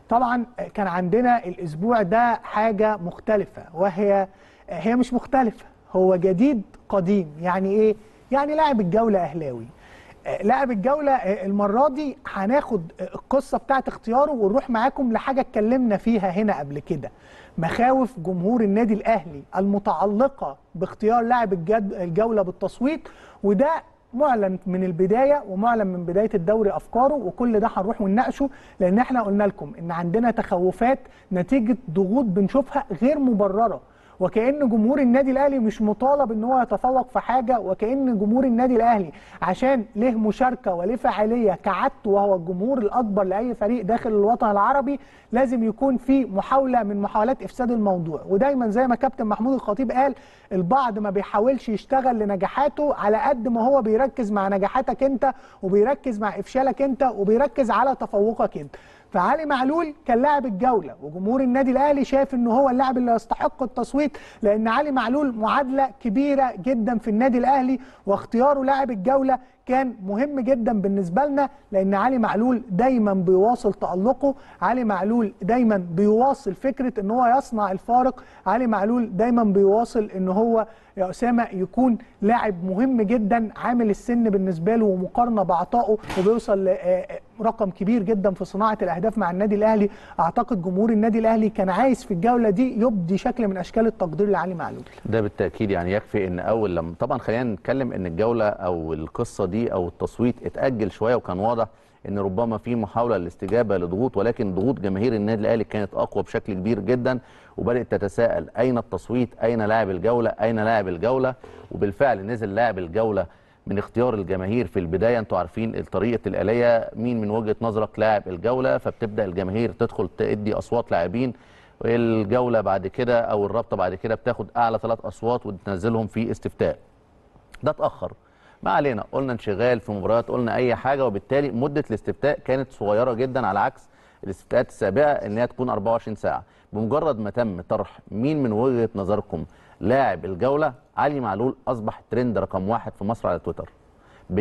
طبعا كان عندنا الاسبوع ده حاجه مختلفه وهي هي مش مختلفه هو جديد قديم يعني ايه يعني لاعب الجوله اهلاوي لاعب الجوله المره دي هناخد القصه بتاعت اختياره ونروح معاكم لحاجه اتكلمنا فيها هنا قبل كده مخاوف جمهور النادي الاهلي المتعلقه باختيار لاعب الجد الجوله بالتصويت وده معلن من البدايه ومعلن من بدايه الدوري افكاره وكل ده هنروح ونناقشه لان احنا قلنا لكم ان عندنا تخوفات نتيجه ضغوط بنشوفها غير مبرره وكأن جمهور النادي الأهلي مش مطالب إن هو يتفوق في حاجة وكأن جمهور النادي الأهلي عشان له مشاركة وله فعالية كعادته وهو الجمهور الأكبر لأي فريق داخل الوطن العربي لازم يكون في محاولة من محاولات إفساد الموضوع ودايما زي ما كابتن محمود الخطيب قال البعض ما بيحاولش يشتغل لنجاحاته على قد ما هو بيركز مع نجاحاتك أنت وبيركز مع إفشالك أنت وبيركز على تفوقك أنت فعلي معلول كان لاعب الجوله وجمهور النادي الاهلي شايف ان هو اللاعب اللي يستحق التصويت لان علي معلول معادله كبيره جدا في النادي الاهلي واختياره لاعب الجوله كان مهم جدا بالنسبه لنا لان علي معلول دايما بيواصل تالقه علي معلول دايما بيواصل فكره ان هو يصنع الفارق علي معلول دايما بيواصل ان هو يا اسامه يكون لاعب مهم جدا عامل السن بالنسبه له ومقارنه بعطائه وبيوصل رقم كبير جدا في صناعه الاهداف مع النادي الاهلي اعتقد جمهور النادي الاهلي كان عايز في الجوله دي يبدي شكل من اشكال التقدير لعلي معلول ده بالتاكيد يعني يكفي ان اول لما طبعا خلينا نتكلم ان الجوله او القصه دي او التصويت اتاجل شويه وكان واضح ان ربما في محاوله للاستجابه لضغوط ولكن ضغوط جماهير النادي الاهلي كانت اقوى بشكل كبير جدا وبدات تتساءل اين التصويت اين لاعب الجوله اين لاعب الجوله وبالفعل نزل لاعب الجوله من اختيار الجماهير في البدايه انتوا عارفين طريقه الاليه مين من وجهه نظرك لاعب الجوله فبتبدا الجماهير تدخل تدي اصوات لاعبين الجوله بعد كده او الرابطه بعد كده بتاخد اعلى ثلاث اصوات وتنزلهم في استفتاء ده اتاخر ما علينا قلنا انشغال في مباريات قلنا اي حاجه وبالتالي مده الاستفتاء كانت صغيره جدا على عكس الاستفتاءات السابقه ان هي تكون 24 ساعه بمجرد ما تم طرح مين من وجهه نظركم لاعب الجوله علي معلول اصبح ترند رقم واحد في مصر على تويتر ب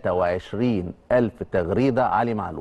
23 ألف تغريده علي معلول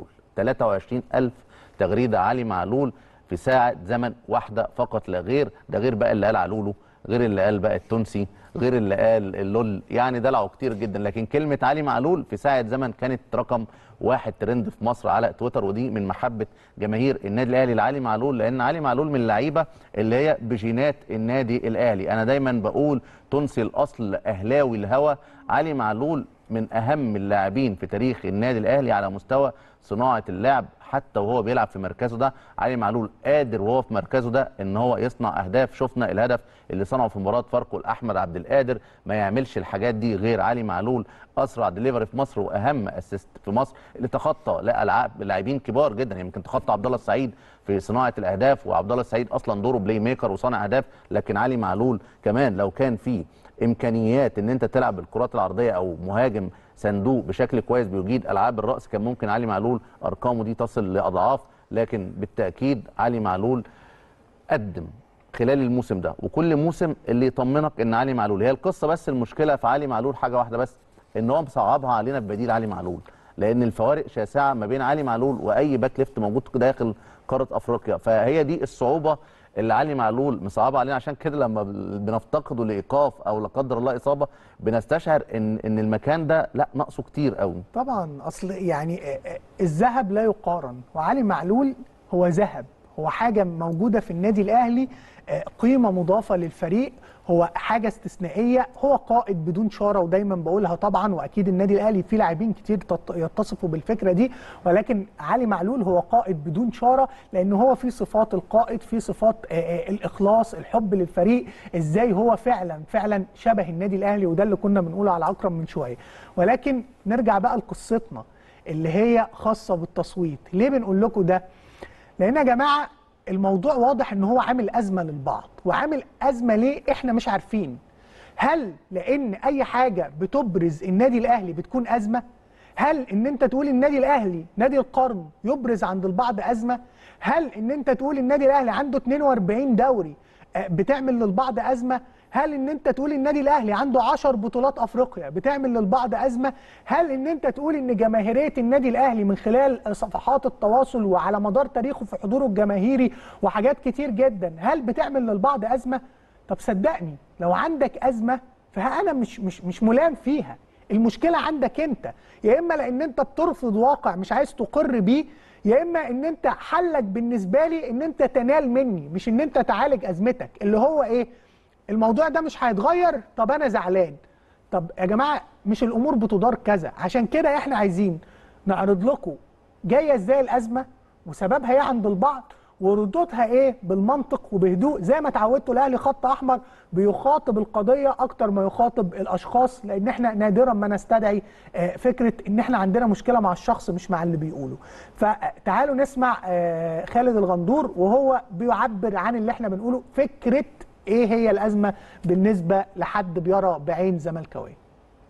23 ألف تغريده علي معلول في ساعه زمن واحده فقط لا غير ده غير بقى اللي قال علولو غير اللي قال بقى التونسي غير اللي قال اللول يعني دلعوا كتير جدا لكن كلمه علي معلول في ساعه زمن كانت رقم واحد ترند في مصر على تويتر ودي من محبه جماهير النادي الاهلي لعلي معلول لان علي معلول من اللعيبه اللي هي بجينات النادي الاهلي انا دايما بقول تونسي الاصل اهلاوي الهوى علي معلول من اهم اللاعبين في تاريخ النادي الاهلي على مستوى صناعه اللعب حتى وهو بيلعب في مركزه ده علي معلول قادر وهو في مركزه ده ان هو يصنع اهداف شفنا الهدف اللي صنعه في مباراه فاركو لاحمد عبد القادر ما يعملش الحاجات دي غير علي معلول اسرع دليفري في مصر واهم اسيست في مصر اللي تخطى لا العاب لاعبين كبار جدا يمكن تخطى عبد الله السعيد في صناعه الاهداف وعبد الله السعيد اصلا دوره بلاي ميكر وصانع اهداف لكن علي معلول كمان لو كان فيه امكانيات ان انت تلعب بالكرات العرضيه او مهاجم صندوق بشكل كويس بيجيد العاب الراس كان ممكن علي معلول ارقامه دي تصل لاضعاف لكن بالتاكيد علي معلول قدم خلال الموسم ده وكل موسم اللي يطمنك ان علي معلول هي القصه بس المشكله في علي معلول حاجه واحده بس ان هو مصعبها علينا ببديل علي معلول لان الفوارق شاسعه ما بين علي معلول واي باك ليفت موجود داخل قاره افريقيا فهي دي الصعوبه اللي علي معلول مصعبه علينا عشان كده لما بنفتقده لايقاف او لا قدر الله اصابه بنستشعر ان ان المكان ده لا ناقصه كتير قوي طبعا اصل يعني الذهب لا يقارن وعلي معلول هو ذهب هو حاجه موجوده في النادي الاهلي قيمه مضافه للفريق هو حاجه استثنائيه هو قائد بدون شاره ودايما بقولها طبعا واكيد النادي الاهلي فيه لاعبين كتير يتصفوا بالفكره دي ولكن علي معلول هو قائد بدون شاره لان هو فيه صفات القائد فيه صفات الاخلاص الحب للفريق ازاي هو فعلا فعلا شبه النادي الاهلي وده اللي كنا بنقوله على اكرم من شويه ولكن نرجع بقى لقصتنا اللي هي خاصه بالتصويت ليه بنقول لكم ده لان يا جماعه الموضوع واضح ان هو عامل ازمه للبعض وعامل ازمه ليه احنا مش عارفين هل لان اي حاجه بتبرز النادي الاهلي بتكون ازمه هل ان انت تقول النادي الاهلي نادي القرن يبرز عند البعض ازمه هل ان انت تقول النادي الاهلي عنده 42 دوري بتعمل للبعض ازمه هل ان انت تقول النادي الاهلي عنده 10 بطولات افريقيا بتعمل للبعض ازمه هل ان انت تقول ان جماهيريه النادي الاهلي من خلال صفحات التواصل وعلى مدار تاريخه في حضوره الجماهيري وحاجات كتير جدا هل بتعمل للبعض ازمه طب صدقني لو عندك ازمه فانا مش مش مش ملام فيها المشكله عندك انت يا اما لان انت بترفض واقع مش عايز تقر بيه يا اما ان انت حلك بالنسبه لي ان انت تنال مني مش ان انت تعالج ازمتك اللي هو ايه الموضوع ده مش هيتغير طب انا زعلان طب يا جماعه مش الامور بتدار كذا عشان كده احنا عايزين نعرض لكم جايه ازاي الازمه وسببها ايه عند البعض وردودها ايه بالمنطق وبهدوء زي ما اتعودتوا الاهلي خط احمر بيخاطب القضيه اكتر ما يخاطب الاشخاص لان احنا نادرا ما نستدعي آه، فكره ان احنا عندنا مشكله مع الشخص مش مع اللي بيقوله فتعالوا نسمع آه، خالد الغندور وهو بيعبر عن اللي احنا بنقوله فكره ايه هي الازمه بالنسبه لحد بيرى بعين زملكاويه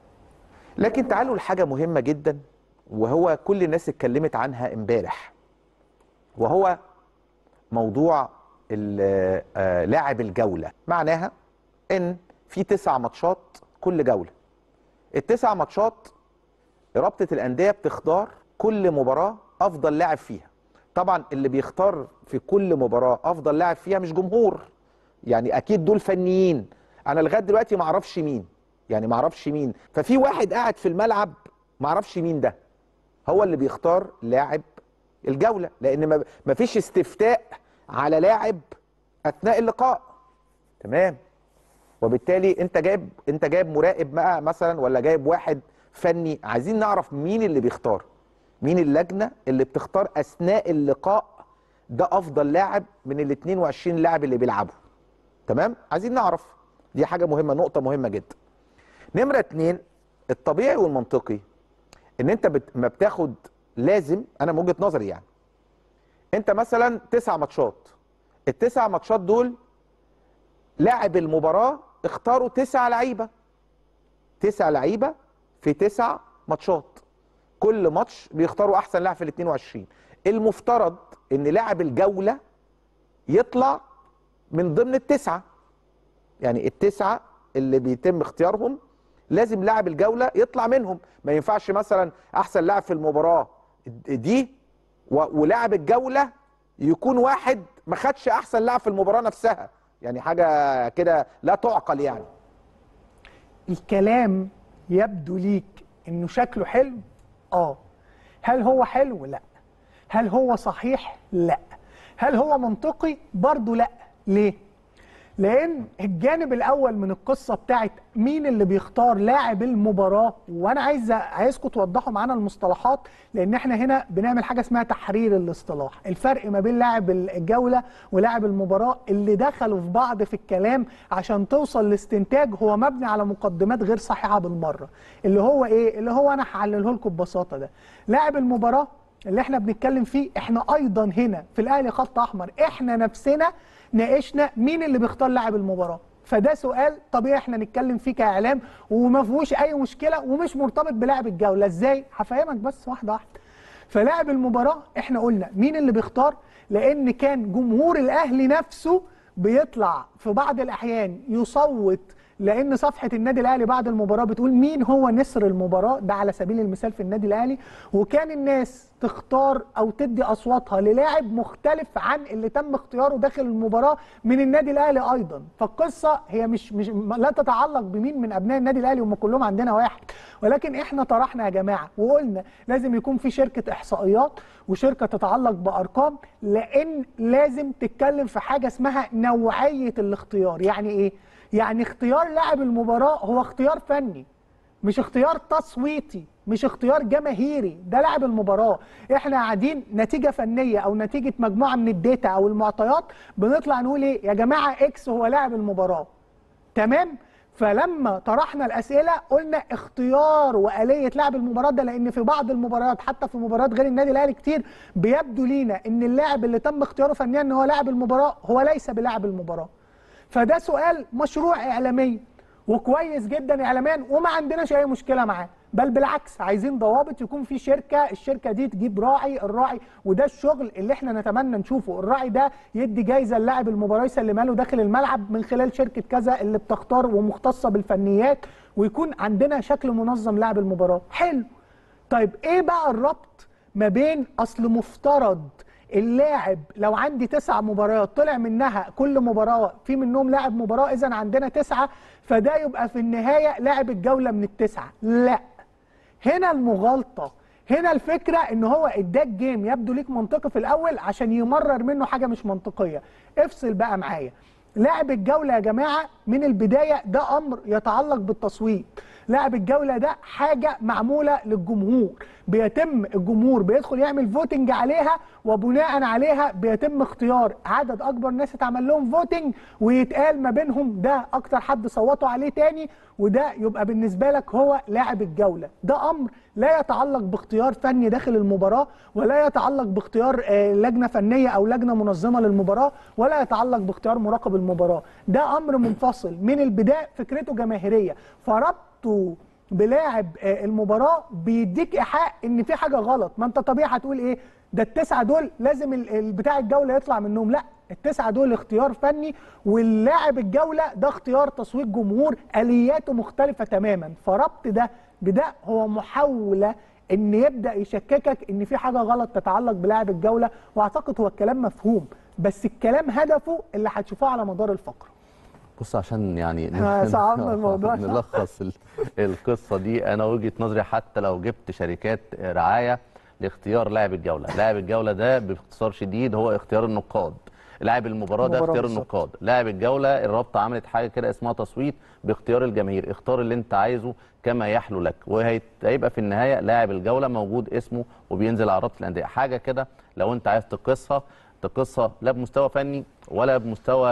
لكن تعالوا لحاجة مهمة جدا وهو كل الناس اتكلمت عنها امبارح وهو موضوع ال- آه، لاعب الجولة معناها ان في تسع ماتشات كل جولة التسع ماتشات رابطة الأندية بتختار كل مباراة أفضل لاعب فيها طبعا اللي بيختار في كل مباراة أفضل لاعب فيها مش جمهور يعني أكيد دول فنيين أنا لغاية دلوقتي ما أعرفش مين يعني ما أعرفش مين ففي واحد قاعد في الملعب ما أعرفش مين ده هو اللي بيختار لاعب الجولة لأن ما- ما فيش استفتاء على لاعب أثناء اللقاء تمام وبالتالي انت جايب انت جايب مراقب بقى مثلا ولا جايب واحد فني عايزين نعرف مين اللي بيختار مين اللجنه اللي بتختار اثناء اللقاء ده افضل لاعب من ال 22 لاعب اللي بيلعبوا تمام عايزين نعرف دي حاجه مهمه نقطه مهمه جدا نمره اتنين الطبيعي والمنطقي ان انت بت... ما بتاخد لازم انا من وجهه نظري يعني انت مثلا تسع ماتشات التسع ماتشات دول لاعب المباراة اختاروا تسع لعيبة تسع لعيبة في تسع ماتشات كل ماتش بيختاروا أحسن لاعب في ال 22 المفترض إن لاعب الجولة يطلع من ضمن التسعة يعني التسعة اللي بيتم اختيارهم لازم لاعب الجولة يطلع منهم ما ينفعش مثلا أحسن لاعب في المباراة دي و- ولاعب الجولة يكون واحد ما خدش أحسن لاعب في المباراة نفسها يعني حاجة كده لا تعقل يعني الكلام يبدو ليك انه شكله حلو اه هل هو حلو لا هل هو صحيح لا هل هو منطقي برضو لا ليه لان الجانب الاول من القصه بتاعت مين اللي بيختار لاعب المباراه وانا عايز عايزكم توضحوا معانا المصطلحات لان احنا هنا بنعمل حاجه اسمها تحرير الاصطلاح الفرق ما بين لاعب الجوله ولاعب المباراه اللي دخلوا في بعض في الكلام عشان توصل لاستنتاج هو مبني على مقدمات غير صحيحه بالمره اللي هو ايه اللي هو انا هحلله لكم ببساطه ده لاعب المباراه اللي احنا بنتكلم فيه احنا ايضا هنا في الاهلي خط احمر احنا نفسنا ناقشنا مين اللي بيختار لاعب المباراه فده سؤال طبيعي احنا نتكلم فيه كاعلام وما فيهوش اي مشكله ومش مرتبط بلاعب الجوله ازاي هفهمك بس واحده واحده فلاعب المباراه احنا قلنا مين اللي بيختار لان كان جمهور الاهلي نفسه بيطلع في بعض الاحيان يصوت لان صفحه النادي الاهلي بعد المباراه بتقول مين هو نسر المباراه ده على سبيل المثال في النادي الاهلي وكان الناس تختار او تدي اصواتها للاعب مختلف عن اللي تم اختياره داخل المباراه من النادي الاهلي ايضا فالقصه هي مش مش لا تتعلق بمين من ابناء النادي الاهلي هم كلهم عندنا واحد ولكن احنا طرحنا يا جماعه وقلنا لازم يكون في شركه احصائيات وشركه تتعلق بارقام لان لازم تتكلم في حاجه اسمها نوعيه الاختيار يعني ايه يعني اختيار لاعب المباراه هو اختيار فني مش اختيار تصويتي مش اختيار جماهيري ده لاعب المباراه احنا قاعدين نتيجه فنيه او نتيجه مجموعه من الداتا او المعطيات بنطلع نقول ايه يا جماعه اكس هو لاعب المباراه تمام فلما طرحنا الاسئله قلنا اختيار واليه لعب المباراه ده لان في بعض المباريات حتى في مباريات غير النادي الاهلي كتير بيبدو لينا ان اللاعب اللي تم اختياره فنيا ان هو لاعب المباراه هو ليس بلاعب المباراه فده سؤال مشروع اعلامي وكويس جدا اعلاميا وما عندناش اي مشكله معاه بل بالعكس عايزين ضوابط يكون في شركه الشركه دي تجيب راعي الراعي وده الشغل اللي احنا نتمنى نشوفه الراعي ده يدي جايزه للاعب المباراه يسلمها له داخل الملعب من خلال شركه كذا اللي بتختار ومختصه بالفنيات ويكون عندنا شكل منظم لاعب المباراه حلو طيب ايه بقى الربط ما بين اصل مفترض اللاعب لو عندي تسع مباريات طلع منها كل مباراه في منهم لاعب مباراه اذا عندنا تسعه فده يبقى في النهايه لاعب الجوله من التسعه لا هنا المغالطه هنا الفكره ان هو اداك جيم يبدو ليك منطقي في الاول عشان يمرر منه حاجه مش منطقيه افصل بقى معايا لاعب الجوله يا جماعه من البدايه ده امر يتعلق بالتصويت لاعب الجوله ده حاجه معموله للجمهور بيتم الجمهور بيدخل يعمل فوتنج عليها وبناء عليها بيتم اختيار عدد اكبر ناس اتعمل لهم فوتنج ويتقال ما بينهم ده اكتر حد صوتوا عليه تاني وده يبقى بالنسبه لك هو لاعب الجوله ده امر لا يتعلق باختيار فني داخل المباراه ولا يتعلق باختيار آه، لجنه فنيه او لجنه منظمه للمباراه ولا يتعلق باختيار مراقب المباراه ده امر منفصل من البدايه فكرته جماهيريه فربطه بلاعب آه، المباراه بيديك ايحاء ان في حاجه غلط ما انت طبيعي هتقول ايه ده التسعه دول لازم ال- ال- بتاع الجوله يطلع منهم لا التسعه دول اختيار فني واللاعب الجوله ده اختيار تصويت جمهور الياته مختلفه تماما فربط ده بده هو محاوله ان يبدا يشككك ان في حاجه غلط تتعلق بلاعب الجوله واعتقد هو الكلام مفهوم بس الكلام هدفه اللي هتشوفوه على مدار الفقره بص عشان يعني إحنا صعبنا الموضوع. نلخص ال- القصه دي انا وجهه نظري حتى لو جبت شركات رعايه لاختيار لاعب الجوله لاعب الجوله ده باختصار شديد هو اختيار النقاد لاعب المباراه ده المباراة اختيار بالظبط. النقاد لاعب الجوله الرابطه عملت حاجه كده اسمها تصويت باختيار الجماهير اختار اللي انت عايزه كما يحلو لك وهيبقى في النهايه لاعب الجوله موجود اسمه وبينزل على رابطه الانديه حاجه كده لو انت عايز تقيسها تقيسها لا بمستوى فني ولا بمستوى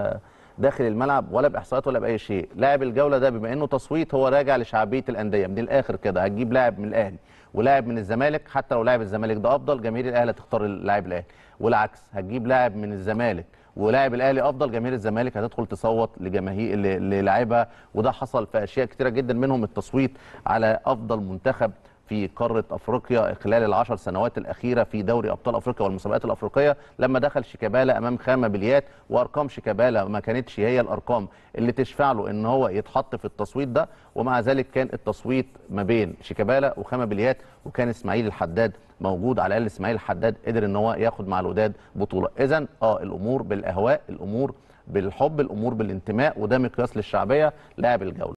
داخل الملعب ولا باحصاءات ولا باي شيء لاعب الجوله ده بما انه تصويت هو راجع لشعبيه الانديه من الاخر كده هتجيب لاعب من الاهلي ولاعب من الزمالك حتى لو لاعب الزمالك ده افضل جماهير الاهلي هتختار اللاعب الاهلي والعكس هتجيب لاعب من الزمالك ولاعب الاهلي افضل جماهير الزمالك هتدخل تصوت لجماهير ل- للاعيبها وده حصل في اشياء كتيره جدا منهم التصويت على افضل منتخب في قاره افريقيا خلال العشر سنوات الاخيره في دوري ابطال افريقيا والمسابقات الافريقيه لما دخل شيكابالا امام خامه بليات وارقام شيكابالا ما كانتش هي الارقام اللي تشفع له ان هو يتحط في التصويت ده ومع ذلك كان التصويت ما بين شيكابالا وخامه بليات وكان اسماعيل الحداد موجود على الاقل اسماعيل الحداد قدر ان هو ياخد مع الوداد بطوله اذا اه الامور بالاهواء الامور بالحب الامور بالانتماء وده مقياس للشعبيه لاعب الجوله